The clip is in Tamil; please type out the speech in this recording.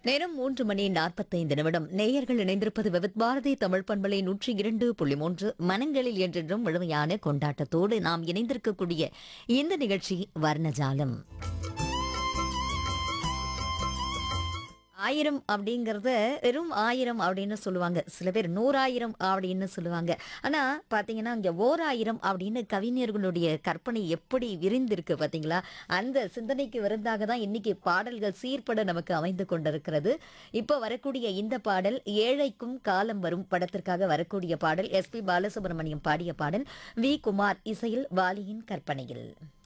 நேரம் மூன்று மணி நாற்பத்தைந்து நிமிடம் நேயர்கள் இணைந்திருப்பது விவித் பாரதி தமிழ் பண்பலை நூற்றி இரண்டு புள்ளி மூன்று மனங்களில் என்றென்றும் முழுமையான கொண்டாட்டத்தோடு நாம் இணைந்திருக்கக்கூடிய இந்த நிகழ்ச்சி வர்ணஜாலம் ஆயிரம் அப்படிங்கறத வெறும் ஆயிரம் அப்படின்னு சொல்லுவாங்க சில பேர் நூறாயிரம் அப்படின்னு சொல்லுவாங்க ஆனா பாத்தீங்கன்னா இங்க ஓராயிரம் அப்படின்னு கவிஞர்களுடைய கற்பனை எப்படி விரிந்திருக்கு பாத்தீங்களா அந்த சிந்தனைக்கு விருந்தாக தான் இன்னைக்கு பாடல்கள் சீர்பட நமக்கு அமைந்து கொண்டிருக்கிறது இப்போ வரக்கூடிய இந்த பாடல் ஏழைக்கும் காலம் வரும் படத்திற்காக வரக்கூடிய பாடல் எஸ்பி பாலசுப்ரமணியம் பாடிய பாடல் வி குமார் இசையில் வாலியின் கற்பனையில்